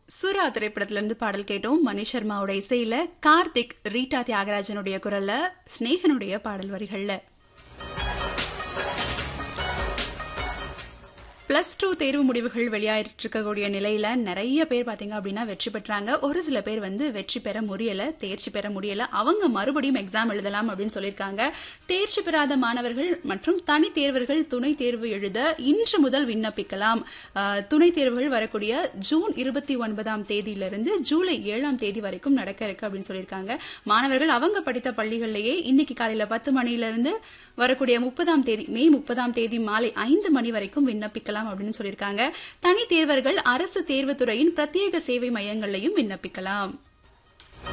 சூரா திரைப்படத்துல இருந்து பாடல் கேட்டோம் மணி சர்மாவோட இசையில கார்த்திக் ரீட்டா தியாகராஜனுடைய குரல்ல ஸ்னேகனுடைய பாடல் வரிகள்ல பிளஸ் டூ தேர்வு முடிவுகள் வெளியாயிட்டு இருக்கக்கூடிய நிலையில நிறைய பேர் பாத்தீங்க அப்படின்னா வெற்றி பெற்றாங்க ஒரு சில பேர் வந்து வெற்றி பெற முடியல தேர்ச்சி பெற முடியல அவங்க மறுபடியும் எக்ஸாம் எழுதலாம் அப்படின்னு சொல்லியிருக்காங்க தேர்ச்சி பெறாத மாணவர்கள் மற்றும் தனி தேர்வர்கள் துணை தேர்வு எழுத இன்று முதல் விண்ணப்பிக்கலாம் ஆஹ், துணை தேர்வுகள் வரக்கூடிய ஜூன் இருபத்தி ஒன்பதாம் தேதியிலிருந்து ஜூலை ஏழாம் தேதி வரைக்கும் நடக்க இருக்கு அப்படின்னு சொல்லியிருக்காங்க மாணவர்கள் அவங்க படித்த பள்ளிகளிலேயே இன்னைக்கு காலையில பத்து மணியிலிருந்து வரக்கூடிய முப்பதாம் தேதி மே முப்பதாம் தேதி மாலை ஐந்து மணி வரைக்கும் விண்ணப்பிக்கலாம் அப்படின்னு சொல்லியிருக்காங்க தனி தேர்வர்கள் அரசு தேர்வுத்துறையின் பிரத்யேக சேவை மையங்களையும் விண்ணப்பிக்கலாம்